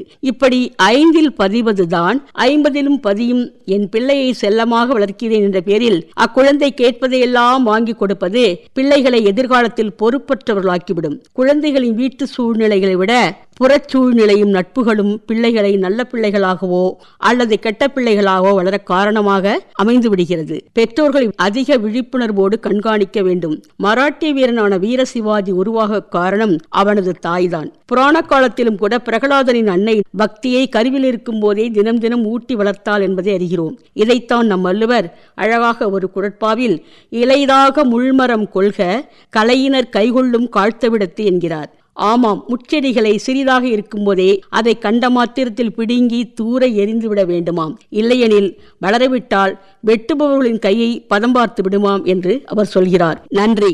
இப்படி ஐந்தில் பதிவதுதான் ஐம்பதிலும் பதியும் என் பிள்ளையை செல்லமாக வளர்க்கிறேன் என்ற பேரில் அக்குழந்தை கேட்பதையெல்லாம் வாங்கி கொடுப்பது பிள்ளைகளை எதிர்காலத்தில் பொறுப்பற்றவர்களாக்கிவிடும் குழந்தைகளின் வீட்டு சூழ்நிலைகளை விட புறச் சூழ்நிலையும் நட்புகளும் பிள்ளைகளை நல்ல பிள்ளைகளாகவோ அல்லது கெட்ட பிள்ளைகளாகவோ வளர காரணமாக அமைந்து விடுகிறது பெற்றோர்கள் அதிக விழிப்புணர்வோடு கண்காணிக்க வேண்டும் மராட்டிய வீரனான வீர சிவாஜி உருவாக காரணம் அவனது தாய்தான் புராண காலத்திலும் கூட பிரகலாதனின் அன்னை பக்தியை கருவில் இருக்கும் போதே தினம் தினம் ஊட்டி வளர்த்தாள் என்பதை அறிகிறோம் இதைத்தான் நம் வள்ளுவர் அழகாக ஒரு குரட்பாவில் இலைதாக முள்மரம் கொள்க கலையினர் கைகொள்ளும் காழ்த்தவிடத்து என்கிறார் ஆமாம் முச்செடிகளை சிறிதாக இருக்கும்போதே அதை கண்ட மாத்திரத்தில் பிடுங்கி தூர எரிந்துவிட வேண்டுமாம் இல்லையெனில் வளரவிட்டால் வெட்டுபவர்களின் கையை பதம் பார்த்து விடுமாம் என்று அவர் சொல்கிறார் நன்றி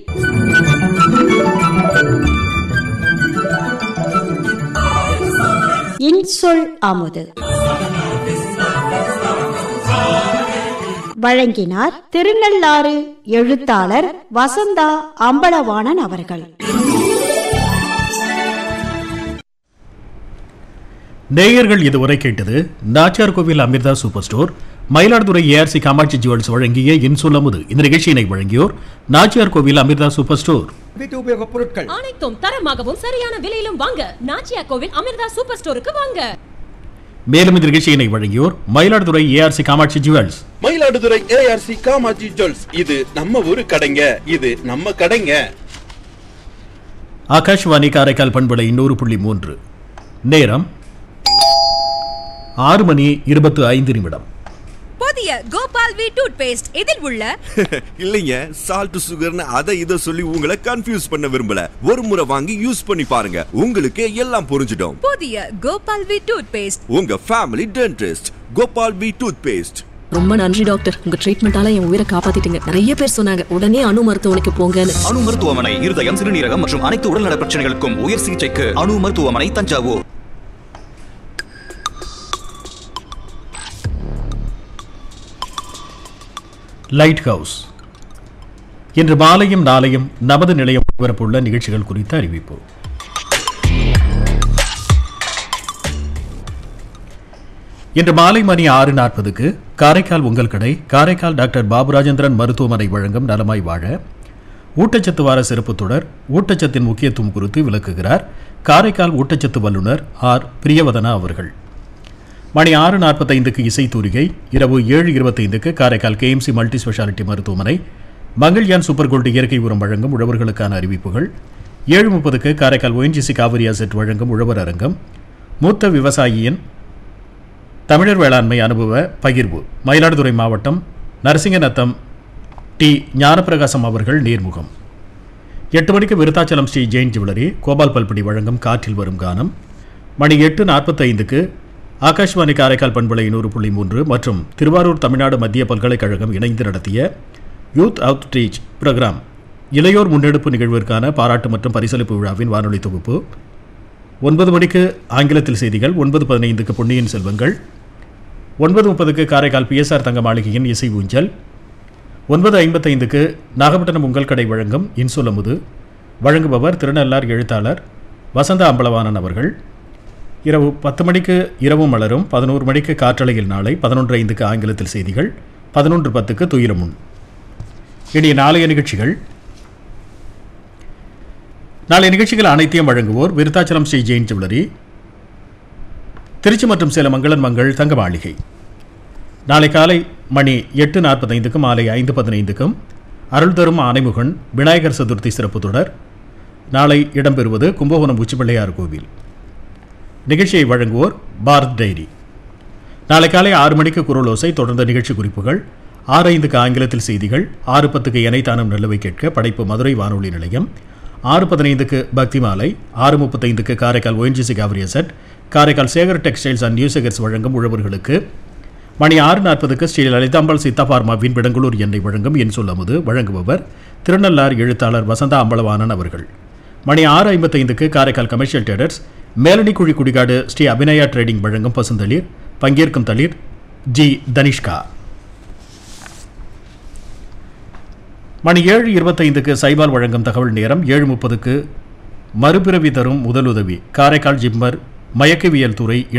இன்சொல் அமுது வழங்கினார் திருநள்ளாறு எழுத்தாளர் வசந்தா அம்பலவாணன் அவர்கள் நேயர்கள் இதுவரை கேட்டது Nachiyar Kovil Amirtha super store Mayiladuthurai ARC Kamakshi jewels வழங்கிய இன்சொல்லமுது இந்த நிகழ்ச்சியினை வழங்கியோர் நாச்சியார் கோவில் அமிர்தா சூப்பர் ஸ்டோர் வீட்டு உபயோகப் பொருட்கள் அனைத்தும் தரமாகவும் சரியான விலையிலும் வாங்க நாச்சியா கோவில் அமிர்தா சூப்பர் ஸ்டோருக்கு வாங்க மேலும் இந்த நிகழ்ச்சியினை வழங்கியோர் Mayiladuthurai ARC Kamakshi jewels Mayiladuthurai ARC Kamakshi jewels இது நம்ம ஊரு கடைங்க இது நம்ம கடைங்க ஆகாஷ்வாணி காரைக்கால் பண்பலை நூறு புள்ளி மூன்று நேரம் ஆறு மணி இருபத்து ஐந்து நிமிடம் புதிய கோபால் வி டூத் பேஸ்ட் இதில் உள்ள இல்லைங்க சால்ட் சுகர்னு அதை இதை சொல்லி உங்களை கன்ஃபியூஸ் பண்ண விரும்பல ஒரு முறை வாங்கி யூஸ் பண்ணி பாருங்க உங்களுக்கே எல்லாம் புரிஞ்சிடும் புதிய கோபால் வி டூத் பேஸ்ட் உங்க family dentist Gopal B toothpaste ரொம்ப நன்றி டாக்டர் உங்க ட்ரீட்மெண்டால என் உயிரை காப்பாத்திட்டீங்க நிறைய பேர் சொன்னாங்க உடனே அணு மருத்துவமனைக்கு போங்கன்னு அணு மருத்துவமனை இருதயம் சிறுநீரகம் மற்றும் அனைத்து உடல்நல பிரச்சனைகளுக்கும் உயர் சிகிச்சைக்கு அணு மருத்துவமனை தஞ்சாவூர் லைட் ஹவுஸ் இன்று மாலையும் நாளையும் நமது நிலையம் வரப்புள்ள நிகழ்ச்சிகள் குறித்த அறிவிப்பு இன்று மாலை மணி ஆறு நாற்பதுக்கு காரைக்கால் உங்கள் கடை காரைக்கால் டாக்டர் பாபுராஜேந்திரன் மருத்துவமனை வழங்கும் நலமாய் வாழ ஊட்டச்சத்து வார சிறப்பு தொடர் ஊட்டச்சத்தின் முக்கியத்துவம் குறித்து விளக்குகிறார் காரைக்கால் ஊட்டச்சத்து வல்லுநர் ஆர் பிரியவதனா அவர்கள் மணி ஆறு நாற்பத்தைந்துக்கு இசைத்தூரிகை இரவு ஏழு இருபத்தைந்துக்கு காரைக்கால் கேஎம்சி மல்டி ஸ்பெஷாலிட்டி மருத்துவமனை மங்கள்யான் சூப்பர் கோல்டு இயற்கை உரம் வழங்கும் உழவர்களுக்கான அறிவிப்புகள் ஏழு முப்பதுக்கு காரைக்கால் ஒஎன்ஜிசி காவிரி அசெட் வழங்கும் உழவர் அரங்கம் மூத்த விவசாயியின் தமிழர் வேளாண்மை அனுபவ பகிர்வு மயிலாடுதுறை மாவட்டம் நரசிங்கநத்தம் டி ஞானப்பிரகாசம் அவர்கள் நேர்முகம் எட்டு மணிக்கு விருத்தாச்சலம் ஸ்ரீ ஜெயின் ஜுவல்லரி கோபால் பல்படி வழங்கும் காற்றில் வரும் கானம் மணி எட்டு நாற்பத்தைந்துக்கு ஆகாஷ்வாணி காரைக்கால் பண்பலை நூறு புள்ளி மூன்று மற்றும் திருவாரூர் தமிழ்நாடு மத்திய பல்கலைக்கழகம் இணைந்து நடத்திய யூத் அவுட் ரீச் ப்ரோக்ராம் இளையோர் முன்னெடுப்பு நிகழ்விற்கான பாராட்டு மற்றும் பரிசளிப்பு விழாவின் வானொலி தொகுப்பு ஒன்பது மணிக்கு ஆங்கிலத்தில் செய்திகள் ஒன்பது பதினைந்துக்கு பொன்னியின் செல்வங்கள் ஒன்பது முப்பதுக்கு காரைக்கால் பிஎஸ்ஆர் தங்க மாளிகையின் இசை ஊஞ்சல் ஒன்பது ஐம்பத்தைந்துக்கு நாகப்பட்டினம் உங்கள் கடை வழங்கும் இன்சொலமுது வழங்குபவர் திருநள்ளார் எழுத்தாளர் வசந்த அம்பலவாணன் அவர்கள் இரவு பத்து மணிக்கு இரவு மலரும் பதினோரு மணிக்கு காற்றலையில் நாளை பதினொன்று ஐந்துக்கு ஆங்கிலத்தில் செய்திகள் பதினொன்று பத்துக்கு துயிரமுன் இனிய நாளைய நிகழ்ச்சிகள் நாளைய நிகழ்ச்சிகள் அனைத்தையும் வழங்குவோர் விருத்தாச்சலம் ஸ்ரீ ஜெயின் ஜுவல்லரி திருச்சி மற்றும் சேலம் மங்களன் மங்கள் தங்க மாளிகை நாளை காலை மணி எட்டு நாற்பத்தைந்துக்கும் மாலை ஐந்து பதினைந்துக்கும் அருள் தரும் ஆனைமுகன் விநாயகர் சதுர்த்தி சிறப்பு தொடர் நாளை இடம்பெறுவது கும்பகோணம் உச்சிப்பிள்ளையார் கோவில் நிகழ்ச்சியை வழங்குவோர் பாரத் டைரி நாளை காலை ஆறு மணிக்கு குரலோசை தொடர்ந்த நிகழ்ச்சி குறிப்புகள் ஆறு ஐந்துக்கு ஆங்கிலத்தில் செய்திகள் ஆறு பத்துக்கு இணைத்தானம் நல்லவை கேட்க படைப்பு மதுரை வானொலி நிலையம் ஆறு பதினைந்துக்கு பக்தி மாலை ஆறு முப்பத்தைந்துக்கு Karaikal ONGC Cauvery asset Karaikal Sekar textiles and நியூசகர்ஸ் வழங்கும் உழவர்களுக்கு மணி ஆறு நாற்பதுக்கு ஸ்ரீ லலிதாம்பாள் சித்தா பார்மாவின் விடங்குளூர் எண்ணெய் வழங்கும் என் சொல்லமுது வழங்குபவர் திருநள்ளார் எழுத்தாளர் வசந்தா அம்பலவாணன் அவர்கள் மணி ஆறு ஐம்பத்தைந்துக்கு Karaikal commercial traders Melanikuzhi Kudikadu Shri Abhinaya trading வழங்கும் பசுந்தளிர் பங்கேற்கும் தளிர் ஜி தனிஷ்கா மணி ஏழு இருபத்தைந்துக்கு சைபால் வழங்கும் தகவல் நேரம் ஏழு முப்பதுக்கு மறுபிறவி தரும் முதலுதவி காரைக்கால் ஜிம்மர் மயக்கவியல் துறை